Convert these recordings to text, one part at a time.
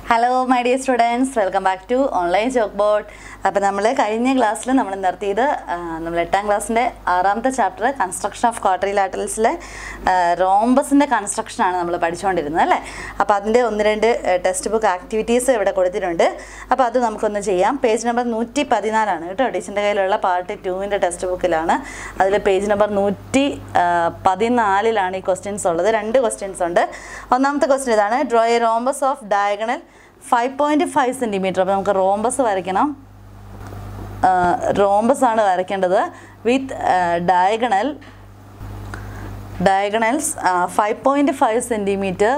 Hello my dear students welcome back to online chalk board അപ്പോൾ നമ്മൾ കഴിഞ്ഞ ക്ലാസ്സിൽ നമ്മൾ നിർത്തിയത് ആ, നമ്മൾ എട്ടാം ക്ലാസ്സിൻ്റെ ആറാമത്തെ ചാപ്റ്റർ കൺസ്ട്രക്ഷൻ ഓഫ് ക്വാർട്ടറിലാറ്റൽസിലെ റോംബസിൻ്റെ കൺസ്ട്രക്ഷനാണ് നമ്മൾ പഠിച്ചുകൊണ്ടിരുന്നത് അല്ലേ അപ്പോൾ അതിൻ്റെ ഒന്ന് രണ്ട് ടെക്സ്റ്റ് ബുക്ക് ആക്ടിവിറ്റീസ് ഇവിടെ കൊടുത്തിട്ടുണ്ട് അപ്പോൾ അത് നമുക്കൊന്ന് ചെയ്യാം പേജ് നമ്പർ നൂറ്റി പതിനാലാണ് കേട്ടോ ടീച്ചറിൻ്റെ കയ്യിലുള്ള പാർട്ട് ടുവിൻ്റെ ടെക്സ്റ്റ് ബുക്കിലാണ് അതിൽ പേജ് നമ്പർ നൂറ്റി പതിനാലിലാണ് ഈ ക്വസ്റ്റ്യൻസ് ഉള്ളത് രണ്ട് ക്വസ്റ്റ്യൻസ് ഉണ്ട് ഒന്നാമത്തെ ക്വസ്റ്റ്യൻ ഇതാണ് draw a rhombus of diagonal five point five centimetre അപ്പോൾ നമുക്ക് റോംബസ് വരയ്ക്കണം റോംബസ് ആണ് വരയ്ക്കേണ്ടത് with diagonal diagonals five point five centimetre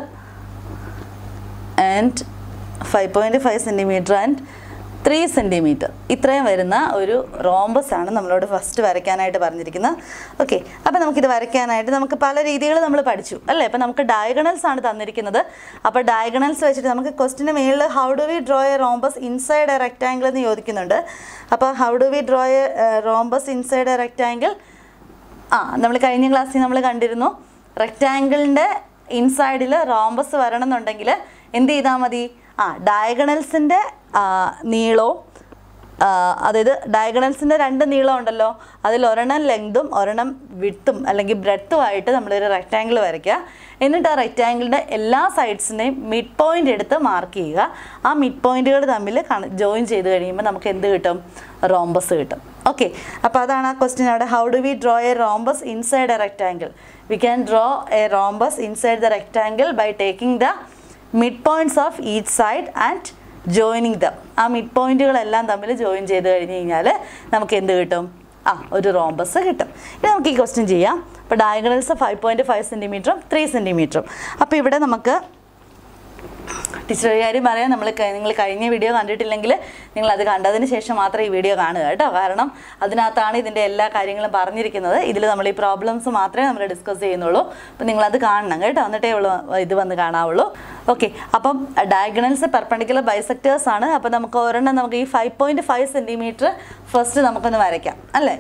and five point five centimetre and three centimetre ഇത്രയും വരുന്ന ഒരു റോംബസ് ആണ് നമ്മളോട് ഫസ്റ്റ് വരയ്ക്കാനായിട്ട് പറഞ്ഞിരിക്കുന്നത് ഓക്കെ അപ്പോൾ നമുക്കിത് വരയ്ക്കാനായിട്ട് നമുക്ക് പല രീതികൾ നമ്മൾ പഠിച്ചു അല്ലേ അപ്പോൾ നമുക്ക് ഡയഗണൽസ് ആണ് തന്നിരിക്കുന്നത് അപ്പോൾ ഡയഗണൽസ് വെച്ചിട്ട് നമുക്ക് ക്വസ്റ്റിന് മേളിൽ how do we draw a rhombus inside a rectangle എന്ന് ചോദിക്കുന്നുണ്ട് അപ്പോൾ how do we draw a rhombus inside a rectangle ആ നമ്മൾ കഴിഞ്ഞ ക്ലാസ്സിൽ നമ്മൾ കണ്ടിരുന്നു റെക്റ്റാങ്കിളിൻ്റെ ഇൻസൈഡിൽ റോംബസ് വരണം എന്നുണ്ടെങ്കിൽ എന്ത് ചെയ്താൽ മതി ആ ഡയഗണൽസിൻ്റെ നീളവും ആ, അതായത് ഡയഗണൽസിൻ്റെ രണ്ട് നീളം ഉണ്ടല്ലോ അതിൽ ഒരെണ്ണം ലെങ്തും ഒരെണ്ണം വിട്ടും അല്ലെങ്കിൽ ബ്രെഡ്ത്തും ആയിട്ട് നമ്മളൊരു റെക്റ്റാങ്കിൾ വരയ്ക്കുക എന്നിട്ട് ആ റെക്റ്റാങ്കിളിൻ്റെ എല്ലാ സൈഡ്സിൻ്റെയും മിഡ് പോയിൻ്റ് എടുത്ത് മാർക്ക് ചെയ്യുക ആ മിഡ് പോയിൻറ്റുകൾ തമ്മിൽ ജോയിൻ ചെയ്ത് കഴിയുമ്പോൾ നമുക്ക് എന്ത് കിട്ടും റോംബസ് കിട്ടും ഓക്കെ അപ്പോൾ അതാണ് ആ ക്വസ്റ്റ്യൻ അവിടെ how do we draw a rhombus inside a rectangle we can draw a rhombus inside the rectangle by taking the mid points of each side and joining them ആ മിഡ് പോയിന്റുകളെല്ലാം തമ്മിൽ join ചെയ്ത് കഴിഞ്ഞ് കഴിഞ്ഞാൽ നമുക്ക് എന്ത് കിട്ടും ആ ഒരു റോംബസ് കിട്ടും ഇനി നമുക്ക് ഈ ക്വസ്റ്റ്യൻ ചെയ്യാം അപ്പോൾ ഡയഗണൽസ് ഫൈവ് പോയിൻറ്റ് ഫൈവ് സെൻറ്റിമീറ്ററും ത്രീ സെൻറ്റിമീറ്ററും അപ്പോൾ ഇവിടെ നമുക്ക് ടീച്ചർ ഒരു കാര്യം പറയാം നമ്മൾ നിങ്ങൾ കഴിഞ്ഞ വീഡിയോ കണ്ടിട്ടില്ലെങ്കിൽ നിങ്ങൾ അത് കണ്ടതിന് ശേഷം മാത്രം ഈ വീഡിയോ കാണുക കേട്ടോ കാരണം അതിനകത്താണ് ഇതിൻ്റെ എല്ലാ കാര്യങ്ങളും പറഞ്ഞിരിക്കുന്നത് ഇതിൽ നമ്മൾ ഈ പ്രോബ്ലംസ് മാത്രമേ നമ്മൾ ഡിസ്കസ് ചെയ്യുന്നുള്ളൂ അപ്പം നിങ്ങളത് കാണണം കേട്ടോ എന്നിട്ടേ ഉള്ളൂ ഇത് വന്ന് കാണാവുള്ളൂ ഓക്കെ അപ്പം ഡയഗണൽസ് പെർപ്പണ്ടിക്കുലർ ബൈസെക്ടേഴ്സ് ആണ് അപ്പം നമുക്ക് ഒരെണ്ണം നമുക്ക് ഈ five point five centimetre first നമുക്കൊന്ന് വരയ്ക്കാം അല്ലേ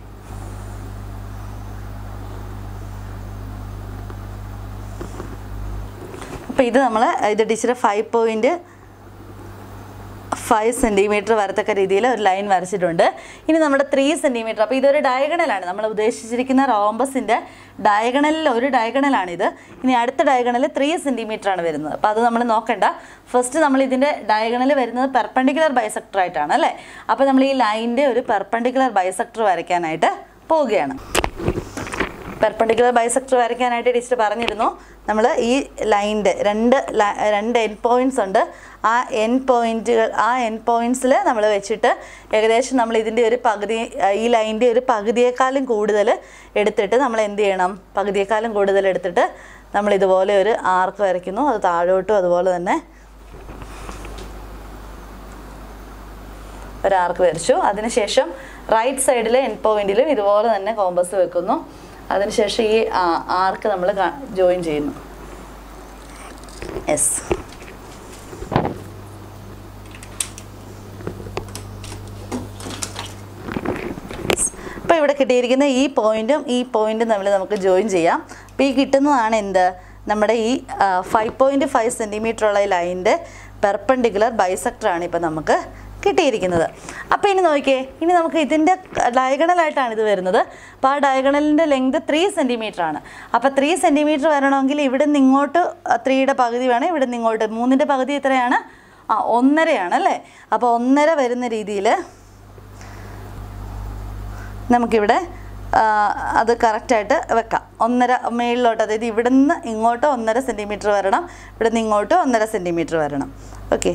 അപ്പോൾ ഇത് നമ്മൾ ഇത് teacher five point five centimetre വരത്തക്ക രീതിയിൽ ഒരു ലൈൻ വരച്ചിട്ടുണ്ട് ഇനി നമ്മുടെ ത്രീ സെൻറ്റിമീറ്റർ അപ്പോൾ ഇതൊരു ഡയഗണലാണ് നമ്മൾ ഉദ്ദേശിച്ചിരിക്കുന്ന റോംബസിൻ്റെ ഡയഗണലിൽ ഒരു ഡയഗണലാണിത് ഇനി അടുത്ത ഡയഗണൽ ത്രീ സെൻറ്റിമീറ്റർ ആണ് വരുന്നത് അപ്പോൾ അത് നമ്മൾ നോക്കണ്ട ഫസ്റ്റ് നമ്മൾ ഇതിൻ്റെ ഡയഗണൽ വരുന്നത് പെർപ്പണ്ടിക്കുലർ ബൈസെക്ടർ ആയിട്ടാണ് അല്ലേ അപ്പോൾ നമ്മൾ ഈ ലൈനിൻ്റെ ഒരു പെർപ്പണ്ടിക്കുലർ ബൈസെക്ടർ വരയ്ക്കാനായിട്ട് പോവുകയാണ് പെർപ്പണ്ടിക്കുലർ ബൈസെക്ടർ വരയ്ക്കാനായിട്ട് ടീച്ചർ പറഞ്ഞിരുന്നു നമ്മൾ ഈ ലൈനിൻ്റെ രണ്ട് ല- രണ്ട് എൻ പോയിൻറ്റ്സ് ഉണ്ട് ആ എൻ പോയിൻറ്റുകൾ ആ എൻ പോയിൻറ്റ്സിൽ നമ്മൾ വെച്ചിട്ട് ഏകദേശം നമ്മൾ ഇതിൻ്റെ ഒരു പകുതി ഈ ലൈനിൻ്റെ ഒരു പകുതിയേക്കാളും കൂടുതൽ എടുത്തിട്ട് നമ്മൾ എന്ത് ചെയ്യണം പകുതിയേക്കാളും കൂടുതൽ എടുത്തിട്ട് നമ്മൾ ഇതുപോലെ ഒരു ആർക്ക് വരയ്ക്കുന്നു അത് താഴോട്ടും അതുപോലെ തന്നെ ഒരു ആർക്ക് വരച്ചു അതിനുശേഷം റൈറ്റ് സൈഡിലെ എൻ പോയിന്റിലും ഇതുപോലെ തന്നെ കോമ്പസ് വെക്കുന്നു അതിനുശേഷം ഈ ആർക്ക് നമ്മൾ ജോയിൻ ചെയ്യുന്നു യെസ് അപ്പോൾ ഇവിടെ കിട്ടിയിരിക്കുന്ന ഈ പോയിന്റും ഈ പോയിന്റും തമ്മിൽ നമുക്ക് ജോയിൻ ചെയ്യാം അപ്പോൾ ഈ കിട്ടുന്നതാണ് എന്ത് നമ്മുടെ ഈ ഫൈവ് പോയിൻറ്റ് ഫൈവ് സെൻറ്റിമീറ്റർ ഉള്ള ഈ ലൈനിൻ്റെ പെർപ്പണ്ടിക്കുലർ ബൈസെക്ടറാണ് ഇപ്പോൾ നമുക്ക് കിട്ടിയിരിക്കുന്നത് അപ്പോൾ ഇനി നോക്കിയേ ഇനി നമുക്ക് ഇതിൻ്റെ ഡയഗണലായിട്ടാണ് ഇത് വരുന്നത് അപ്പോൾ ആ ഡയഗണലിൻ്റെ ലെങ്ത് ത്രീ സെൻറ്റിമീറ്റർ ആണ് അപ്പോൾ ത്രീ സെൻറ്റിമീറ്റർ വരണമെങ്കിൽ ഇവിടെ നിന്ന് ഇങ്ങോട്ട് ത്രീയുടെ പകുതി വേണം ഇവിടെ നിന്ന് ഇങ്ങോട്ട് മൂന്നിൻ്റെ പകുതി എത്രയാണ് ആ ഒന്നരയാണ് അല്ലേ അപ്പോൾ ഒന്നര വരുന്ന രീതിയിൽ നമുക്കിവിടെ ആ, അത് കറക്റ്റായിട്ട് വെക്കാം ഒന്നര മേളിലോട്ട് അതായത് ഇവിടെ നിന്ന് ഇങ്ങോട്ട് ഒന്നര സെൻറ്റിമീറ്റർ വരണം ഇവിടെ നിന്ന് ഇങ്ങോട്ട് ഒന്നര സെൻറ്റിമീറ്റർ വരണം ഓക്കെ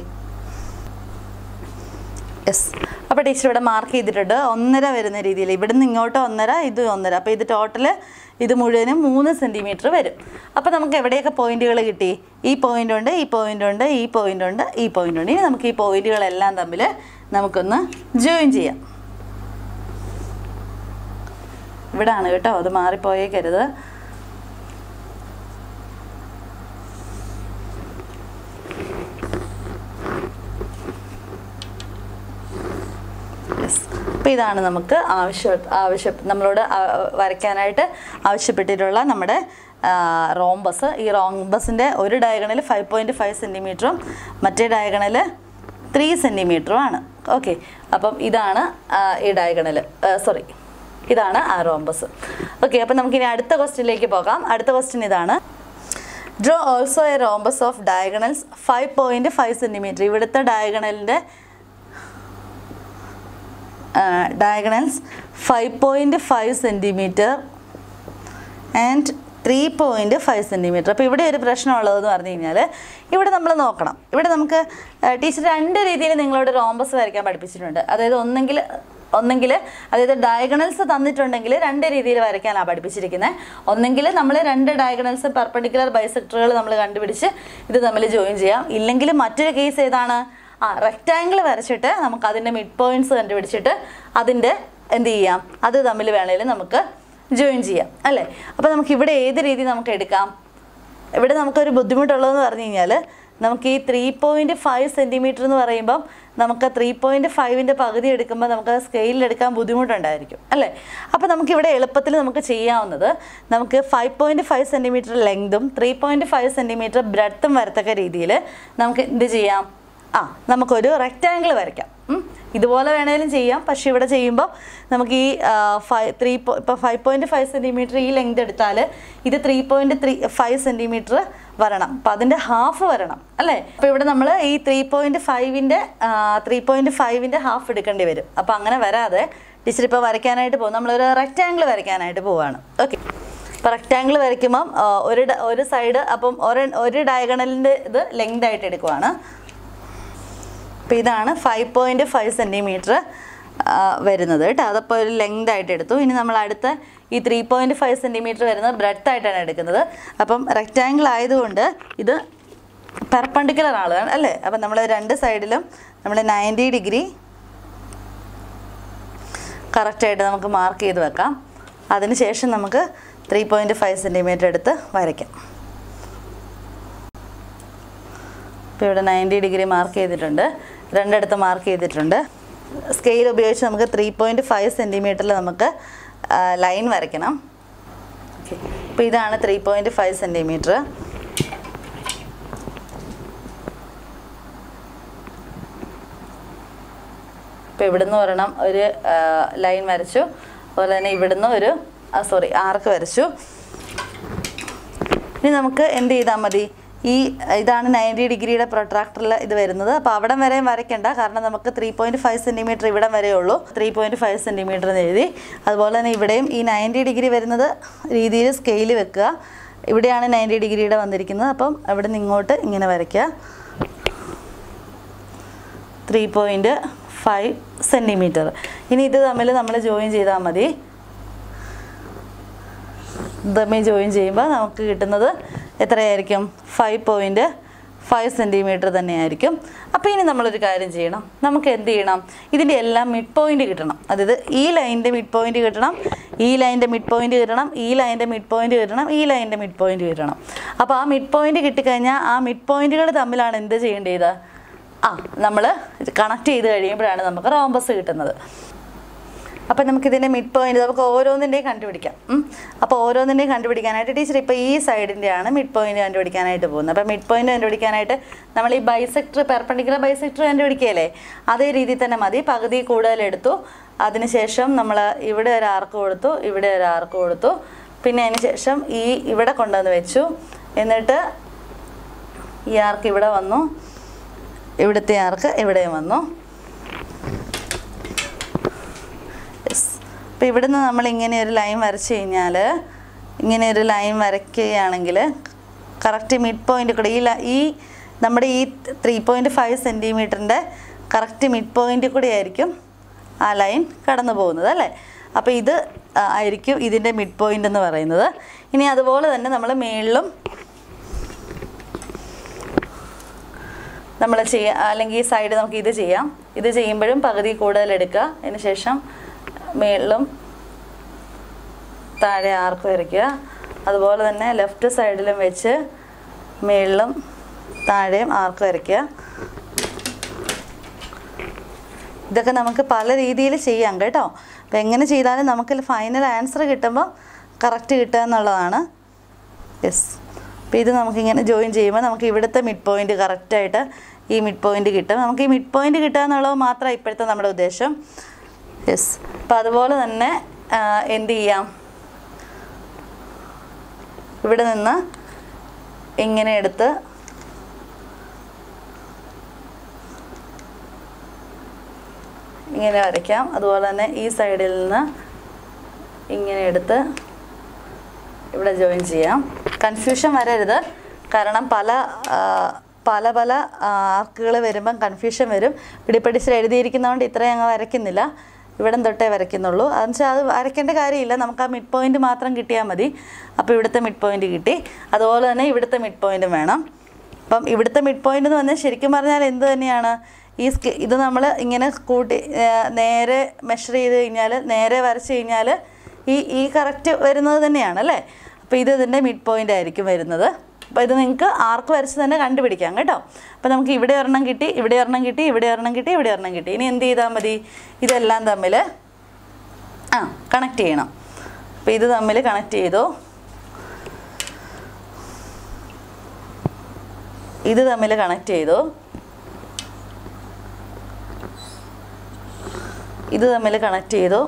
യെസ് അപ്പോൾ ടീച്ചർ ഇവിടെ മാർക്ക് ചെയ്തിട്ടുണ്ട് ഒന്നര വരുന്ന രീതിയിൽ ഇവിടെ നിന്ന് ഇങ്ങോട്ട് ഒന്നര ഇത് ഒന്നര അപ്പോൾ ഇത് ടോട്ടൽ ഇത് മുഴുവനും മൂന്ന് സെൻറ്റിമീറ്റർ വരും അപ്പോൾ നമുക്ക് എവിടെയൊക്കെ പോയിന്റുകൾ കിട്ടി ഈ പോയിന്റ് ഉണ്ട് ഈ പോയിന്റ് ഉണ്ട് ഈ പോയിന്റ് ഉണ്ട് ഈ പോയിന്റ് ഉണ്ട് ഇനി നമുക്ക് ഈ പോയിന്റുകളെല്ലാം തമ്മിൽ നമുക്കൊന്ന് ജോയിൻ ചെയ്യാം ഇവിടാണ് കേട്ടോ അത് മാറിപ്പോയേക്കരുത് യെസ് അപ്പോൾ ഇതാണ് നമുക്ക് ആവശ്യ ആവശ്യ നമ്മളോട് ആ- വരയ്ക്കാനായിട്ട് ആവശ്യപ്പെട്ടിട്ടുള്ള നമ്മുടെ റോംബസ് ഈ റോംബസിൻ്റെ ഒരു ഡയഗണൽ ഫൈവ് പോയിൻറ്റ് ഫൈവ് സെൻറ്റിമീറ്ററും മറ്റേ ഡയഗണൽ ത്രീ സെൻറ്റിമീറ്ററുമാണ് ഓക്കെ അപ്പം ഇതാണ് ആ, ഈ ഡയഗണൽ സോറി ഇതാണ് ആ റോംബസ് ഓക്കെ അപ്പം നമുക്കിനി അടുത്ത ക്വസ്റ്റ്യനിലേക്ക് പോകാം അടുത്ത ക്വസ്റ്റ്യൻ ഇതാണ് draw also a rhombus of diagonals five point five centimetre ഇവിടുത്തെ ഡയഗണലിൻ്റെ diagonals five point five centimetre and three point five centimetre അപ്പോൾ ഇവിടെ ഒരു പ്രശ്നമുള്ളതെന്ന് പറഞ്ഞു കഴിഞ്ഞാൽ ഇവിടെ നമ്മൾ നോക്കണം ഇവിടെ നമുക്ക് ടീച്ചർ രണ്ട് രീതിയിൽ നിങ്ങളോട് റോംബസ് വരയ്ക്കാൻ പഠിപ്പിച്ചിട്ടുണ്ട് അതായത് ഒന്നെങ്കിൽ ഒന്നെങ്കിൽ അതായത് ഡയഗണൽസ് തന്നിട്ടുണ്ടെങ്കിൽ രണ്ട് രീതിയിൽ വരയ്ക്കാനാണ് പഠിപ്പിച്ചിരിക്കുന്നത് ഒന്നെങ്കിൽ നമ്മൾ രണ്ട് ഡയഗണൽസ് പെർപ്പൻഡിക്കുലർ ബൈസെക്ടറുകൾ നമ്മൾ കണ്ടുപിടിച്ച് ഇത് തമ്മിൽ ജോയിൻ ചെയ്യാം ഇല്ലെങ്കിൽ മറ്റൊരു കേസ് ഏതാണ് ആ റെക്റ്റാങ്കിൾ വരച്ചിട്ട് നമുക്ക് അതിൻ്റെ മിഡ് പോയിന്റ്സ് കണ്ടുപിടിച്ചിട്ട് അതിൻ്റെ എന്ത് ചെയ്യാം അത് തമ്മിൽ വേണേലും നമുക്ക് ജോയിൻ ചെയ്യാം അല്ലേ അപ്പോൾ നമുക്ക് ഇവിടെ ഏത് രീതി നമുക്ക് എടുക്കാം ഇവിടെ നമുക്കൊരു ബുദ്ധിമുട്ടുള്ളതെന്ന് പറഞ്ഞു കഴിഞ്ഞാൽ നമുക്ക് ഈ ത്രീ പോയിൻറ്റ് ഫൈവ് സെൻറ്റിമീറ്റർ എന്ന് പറയുമ്പം നമുക്ക് ത്രീ പോയിൻറ്റ് ഫൈവിൻ്റെ പകുതി എടുക്കുമ്പോൾ നമുക്ക് സ്കെയിലിൽ എടുക്കാൻ ബുദ്ധിമുട്ടുണ്ടായിരിക്കും അല്ലേ അപ്പോൾ നമുക്ക് ഇവിടെ എളുപ്പത്തിൽ നമുക്ക് ചെയ്യാവുന്നത് നമുക്ക് ഫൈവ് പോയിൻറ്റ് ഫൈവ് സെൻറ്റിമീറ്റർ ലെങ്തും ത്രീ പോയിൻറ്റ് ഫൈവ് സെൻറ്റിമീറ്റർ ബ്രെഡ്ത്തും വരത്തക്ക രീതിയിൽ നമുക്ക് എന്ത് ചെയ്യാം ആ നമുക്കൊരു റെക്റ്റാങ്കിൾ വരയ്ക്കാം ഉം. ഇതുപോലെ വേണേലും ചെയ്യാം പക്ഷെ ഇവിടെ ചെയ്യുമ്പോൾ നമുക്ക് ഈ ഫൈവ് ത്രീ ഇപ്പോൾ ഫൈവ് പോയിൻറ്റ് ഫൈവ് സെൻറ്റിമീറ്റർ ഈ ലെങ്ത് എടുത്താൽ ഇത് three point three five centimetre വരണം അപ്പം അതിൻ്റെ ഹാഫ് വരണം അല്ലേ അപ്പോൾ ഇവിടെ നമ്മൾ ഈ ത്രീ പോയിൻറ്റ് ഫൈവിൻ്റെ ത്രീ പോയിൻറ്റ് ഫൈവിൻ്റെ ഹാഫ് എടുക്കേണ്ടി വരും അപ്പോൾ അങ്ങനെ വരാതെ ടീച്ചർ ഇപ്പോൾ വരയ്ക്കാനായിട്ട് പോകും നമ്മളൊരു റെക്റ്റാങ്കിൾ വരയ്ക്കാനായിട്ട് പോവുകയാണ് ഓക്കെ ഇപ്പോൾ റെക്റ്റാങ്കിൾ വരയ്ക്കുമ്പം ആ, ഒരു ഡ- ഒരു സൈഡ് അപ്പം ഒരു ഒരു ഡയഗണലിൻ്റെ ഇത് ലെങ്ത് ആയിട്ട് എടുക്കുവാണ് അപ്പോൾ ഇതാണ് ഫൈവ് പോയിൻറ്റ് ഫൈവ് സെൻറ്റിമീറ്റർ വരുന്നത് കേട്ടോ അതപ്പോൾ ഒരു ലെങ്ത് ആയിട്ട് എടുത്തു ഇനി നമ്മൾ അടുത്ത ഈ ത്രീ പോയിൻറ്റ് ഫൈവ് സെൻറ്റിമീറ്റർ വരുന്നത് ബ്രെഡ്ത്ത് ആയിട്ടാണ് എടുക്കുന്നത് അപ്പം റെക്റ്റാങ്കിൾ ആയതുകൊണ്ട് ഇത് പെർപ്പണ്ടിക്കുലർ ആളാണ് അല്ലേ അപ്പം നമ്മൾ രണ്ട് സൈഡിലും നമ്മൾ നയൻറ്റി ഡിഗ്രി കറക്റ്റായിട്ട് നമുക്ക് മാർക്ക് ചെയ്ത് വെക്കാം അതിനുശേഷം നമുക്ക് ത്രീ പോയിൻറ്റ് ഫൈവ് സെൻറ്റിമീറ്റർ എടുത്ത് വരയ്ക്കാം ഇപ്പോൾ ഇവിടെ നയൻറ്റി ഡിഗ്രി മാർക്ക് ചെയ്തിട്ടുണ്ട് രണ്ടിടത്ത് മാർക്ക് ചെയ്തിട്ടുണ്ട് സ്കെയിൽ ഉപയോഗിച്ച് നമുക്ക് ത്രീ പോയിൻറ്റ് ഫൈവ് സെൻറ്റിമീറ്ററിൽ നമുക്ക് ലൈൻ വരയ്ക്കണം ഓക്കെ അപ്പോൾ ഇതാണ് ത്രീ പോയിൻറ്റ് ഫൈവ് സെൻറ്റിമീറ്റർ ഇപ്പോൾ ഇവിടുന്ന് ഒരെണ്ണം ഒരു ലൈൻ വരച്ചു അതുപോലെ തന്നെ ഇവിടുന്ന് ഒരു സോറി ആർക്ക് വരച്ചു ഇനി നമുക്ക് എന്ത് ചെയ്താൽ മതി ഈ ഇതാണ് നയൻറ്റി ഡിഗ്രിയുടെ പ്രൊട്രാക്ടറിൽ ഇത് വരുന്നത് അപ്പോൾ അവിടം വരെയും വരയ്ക്കണ്ട കാരണം നമുക്ക് ത്രീ പോയിൻറ്റ് ഫൈവ് സെൻറ്റിമീറ്റർ ഇവിടം വരെ ഉള്ളൂ ത്രീ പോയിൻറ്റ് ഫൈവ് സെൻറ്റിമീറ്റർ എന്ന് എഴുതി അതുപോലെ തന്നെ ഇവിടെയും ഈ നയൻറ്റി ഡിഗ്രി വരുന്നത് രീതിയിൽ സ്കെയിൽ വെക്കുക ഇവിടെയാണ് നയൻറ്റി ഡിഗ്രിയുടെ വന്നിരിക്കുന്നത് അപ്പം അവിടെ നിന്ന് ഇങ്ങോട്ട് ഇങ്ങനെ വരയ്ക്കുക ത്രീ പോയിൻറ്റ് ഫൈവ് സെൻറ്റിമീറ്റർ ഇനി ഇത് തമ്മിൽ നമ്മൾ ജോയിൻ ചെയ്താൽ മതി തമ്മിൽ ജോയിൻ ചെയ്യുമ്പോൾ നമുക്ക് കിട്ടുന്നത് എത്രയായിരിക്കും ഫൈവ് പോയിൻറ്റ് ഫൈവ് സെൻറ്റിമീറ്റർ തന്നെയായിരിക്കും അപ്പോൾ ഇനി നമ്മളൊരു കാര്യം ചെയ്യണം നമുക്ക് എന്ത് ചെയ്യണം ഇതിൻ്റെ എല്ലാം മിഡ് പോയിൻ്റ് കിട്ടണം അതായത് ഈ ലൈനിൻ്റെ മിഡ് പോയിൻ്റ് കിട്ടണം ഈ ലൈനിൻ്റെ മിഡ് പോയിൻ്റ് കിട്ടണം ഈ ലൈനിൻ്റെ മിഡ് പോയിൻ്റ് കിട്ടണം ഈ ലൈനിൻ്റെ മിഡ് പോയിൻ്റ് കിട്ടണം അപ്പോൾ ആ മിഡ് പോയിൻ്റ് കിട്ടിക്കഴിഞ്ഞാൽ ആ മിഡ് പോയിൻറ്റുകൾ തമ്മിലാണ് എന്ത് ചെയ്യേണ്ടത് ആ നമ്മൾ കണക്ട് ചെയ്ത് കഴിയുമ്പോഴാണ് നമുക്ക് റോംബസ് കിട്ടുന്നത് അപ്പം നമുക്കിതിൻ്റെ മിഡ് പോയിന്റ് നമുക്ക് ഓരോന്നിൻ്റെയും കണ്ടുപിടിക്കാം ഉം. അപ്പോൾ ഓരോന്നിൻ്റെയും കണ്ടുപിടിക്കാനായിട്ട് ടീച്ചർ ഇപ്പോൾ ഈ സൈഡിൻ്റെയാണ് മിഡ് പോയിന്റ് കണ്ടുപിടിക്കാനായിട്ട് പോകുന്നത് അപ്പോൾ മിഡ് പോയിന്റ് കണ്ടുപിടിക്കാനായിട്ട് നമ്മൾ ഈ ബൈസെക്ടർ പെർപ്പണ്ടിക്കുലർ ബൈസെക്ടർ കണ്ടുപിടിക്കുകയല്ലേ അതേ രീതിയിൽ തന്നെ മതി പകുതി കൂടുതൽ എടുത്തു അതിനുശേഷം നമ്മൾ ഇവിടെ ഒരു ആർക്ക് കൊടുത്തു ഇവിടെ ഒരു ആർക്ക് കൊടുത്തു പിന്നെ അതിന് ശേഷം ഈ ഇവിടെ കൊണ്ടുവന്ന് വെച്ചു എന്നിട്ട് ഈ ആർക്ക് ഇവിടെ വന്നു ഇവിടുത്തെ ആർക്ക് ഇവിടെയും വന്നു യെസ് അപ്പോൾ ഇവിടുന്ന് നമ്മൾ ഇങ്ങനെ ഒരു ലൈൻ വരച്ച് കഴിഞ്ഞാൽ ഇങ്ങനെ ഒരു ലൈൻ വരയ്ക്കുകയാണെങ്കിൽ കറക്റ്റ് മിഡ് പോയിന്റ് കൂടെ ഈ ല- ഈ നമ്മുടെ ഈ ത്രീ പോയിൻറ്റ് ഫൈവ് സെൻറ്റിമീറ്ററിൻ്റെ കറക്റ്റ് മിഡ് പോയിന്റ് കൂടെ ആയിരിക്കും ആ ലൈൻ കടന്നു പോകുന്നത് അല്ലേ അപ്പോൾ ഇത് ആ, ആയിരിക്കും ഇതിൻ്റെ മിഡ് പോയിന്റ് എന്ന് പറയുന്നത് ഇനി അതുപോലെ തന്നെ നമ്മൾ മേളിലും നമ്മൾ ചെയ്യാം അല്ലെങ്കിൽ ഈ സൈഡ് നമുക്ക് ഇത് ചെയ്യാം ഇത് ചെയ്യുമ്പോഴും പകുതി കൂടുതൽ എടുക്കുക അതിന് ശേഷം മേളിലും താഴെ ആർക്ക് വരയ്ക്കുക അതുപോലെ തന്നെ ലെഫ്റ്റ് സൈഡിലും വെച്ച് മേളിലും താഴെയും ആർക്ക് വരയ്ക്കുക ഇതൊക്കെ നമുക്ക് പല രീതിയിൽ ചെയ്യാം കേട്ടോ അപ്പം എങ്ങനെ ചെയ്താലും നമുക്ക് ഫൈനൽ ആൻസർ കിട്ടുമ്പോൾ കറക്റ്റ് കിട്ടുക എന്നുള്ളതാണ് യെസ് അപ്പോൾ ഇത് നമുക്കിങ്ങനെ ജോയിൻ ചെയ്യുമ്പോൾ നമുക്ക് ഇവിടുത്തെ മിഡ് പോയിന്റ് കറക്റ്റായിട്ട് ഈ മിഡ് പോയിന്റ് കിട്ടും നമുക്ക് ഈ മിഡ് പോയിന്റ് കിട്ടുക എന്നുള്ളത് മാത്രമാണ് ഇപ്പോഴത്തെ നമ്മുടെ ഉദ്ദേശം യെസ് അപ്പം അതുപോലെ തന്നെ ആ, എന്ത് ചെയ്യാം ഇവിടെ നിന്ന് ഇങ്ങനെ എടുത്ത് ഇങ്ങനെ വരയ്ക്കാം അതുപോലെ തന്നെ ഈ സൈഡിൽ നിന്ന് ഇങ്ങനെ എടുത്ത് ഇവിടെ ജോയിൻ ചെയ്യാം കൺഫ്യൂഷൻ വരരുത് കാരണം പല ആ, പല പല ആർക്കുകൾ വരുമ്പം കൺഫ്യൂഷൻ വരും പിടിപ്പടിച്ചിൽ എഴുതിയിരിക്കുന്നതുകൊണ്ട് ഇത്രയും അങ്ങ് വരയ്ക്കുന്നില്ല ഇവിടം തൊട്ടേ വരയ്ക്കുന്നുള്ളൂ അതെന്ന് വെച്ചാൽ അത് വരയ്ക്കേണ്ട കാര്യമില്ല നമുക്ക് ആ മിഡ് പോയിന്റ് മാത്രം കിട്ടിയാൽ മതി അപ്പോൾ ഇവിടുത്തെ മിഡ് പോയിന്റ് കിട്ടി അതുപോലെ തന്നെ ഇവിടുത്തെ മിഡ് പോയിന്റും വേണം അപ്പം ഇവിടുത്തെ മിഡ് പോയിന്റ് എന്ന് പറഞ്ഞാൽ ശരിക്കും പറഞ്ഞാൽ എന്ത് തന്നെയാണ് ഈ സ്കെ ഇത് നമ്മൾ ഇങ്ങനെ കൂട്ടി ആ, നേരെ മെഷർ ചെയ്ത് കഴിഞ്ഞാൽ നേരെ വരച്ച് കഴിഞ്ഞാൽ ഈ ഈ കറക്റ്റ് വരുന്നത് തന്നെയാണ് അല്ലേ അപ്പോൾ ഇത് ഇതിൻ്റെ മിഡ് പോയിന്റ് ആയിരിക്കും വരുന്നത് അപ്പോൾ ഇത് നിങ്ങൾക്ക് ആർക്ക് വരച്ച് തന്നെ കണ്ടുപിടിക്കാം കേട്ടോ അപ്പോൾ നമുക്ക് ഇവിടെ ഒരെണ്ണം കിട്ടി ഇവിടെ ഒരെണ്ണം കിട്ടി ഇവിടെ ഒരെണ്ണം കിട്ടി ഇവിടെ ഒരെണ്ണം കിട്ടി ഇനി എന്ത് ചെയ്താൽ മതി ഇതെല്ലാം തമ്മിൽ ആ കണക്ട് ചെയ്യണം അപ്പോൾ ഇത് തമ്മിൽ കണക്ട് ചെയ്തോ ഇത് തമ്മിൽ കണക്ട് ചെയ്തോ ഇത് തമ്മിൽ കണക്ട് ചെയ്തോ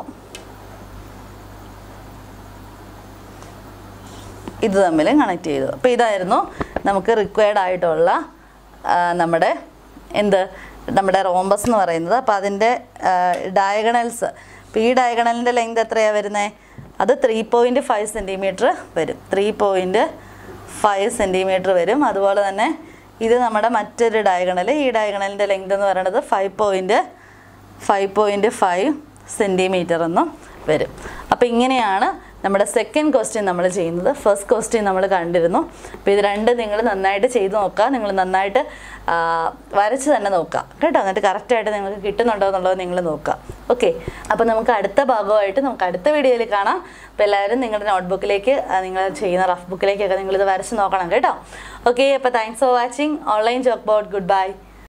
ഇത് തമ്മിൽ കണക്ട് ചെയ്തു അപ്പോൾ ഇതായിരുന്നു നമുക്ക് റിക്വയർഡ് ആയിട്ടുള്ള ആ, നമ്മുടെ എന്ത് നമ്മുടെ റോംബസ് എന്ന് പറയുന്നത് അപ്പോൾ അതിൻ്റെ ഡയഗണൽസ് അപ്പോൾ ഈ ഡയഗണലിൻ്റെ ലെങ്ത് എത്രയാണ് വരുന്നത് അത് ത്രീ പോയിൻറ്റ് ഫൈവ് സെൻറ്റിമീറ്റർ വരും ത്രീ പോയിൻറ്റ് ഫൈവ് സെൻറ്റിമീറ്റർ വരും അതുപോലെ തന്നെ ഇത് നമ്മുടെ മറ്റൊരു ഡയഗണൽ ഈ ഡയഗണലിൻ്റെ ലെങ്ത് എന്ന് പറയുന്നത് five point five point five centimetre എന്നും വരും അപ്പോൾ ഇങ്ങനെയാണ് നമ്മുടെ സെക്കൻഡ് ക്വസ്റ്റ്യൻ നമ്മൾ ചെയ്യുന്നത് ഫസ്റ്റ് ക്വസ്റ്റ്യൻ നമ്മൾ കണ്ടിരുന്നു അപ്പോൾ ഇത് രണ്ട് നിങ്ങൾ നന്നായിട്ട് ചെയ്ത് നോക്കുക നിങ്ങൾ നന്നായിട്ട് ആ, വരച്ച് തന്നെ നോക്കുക കേട്ടോ എന്നിട്ട് കറക്റ്റായിട്ട് നിങ്ങൾക്ക് കിട്ടുന്നുണ്ടോ എന്നുള്ളത് നിങ്ങൾ നോക്കുക ഓക്കെ അപ്പോൾ നമുക്ക് അടുത്ത ഭാഗമായിട്ട് നമുക്ക് അടുത്ത വീഡിയോയിൽ കാണാം അപ്പോൾ എല്ലാവരും നിങ്ങളുടെ നോട്ട്ബുക്കിലേക്ക് നിങ്ങൾ ചെയ്യുന്ന റഫ് ബുക്കിലേക്കൊക്കെ നിങ്ങളിത് വരച്ച് നോക്കണം കേട്ടോ ഓക്കെ അപ്പോൾ thanks for watching online chalk board good bye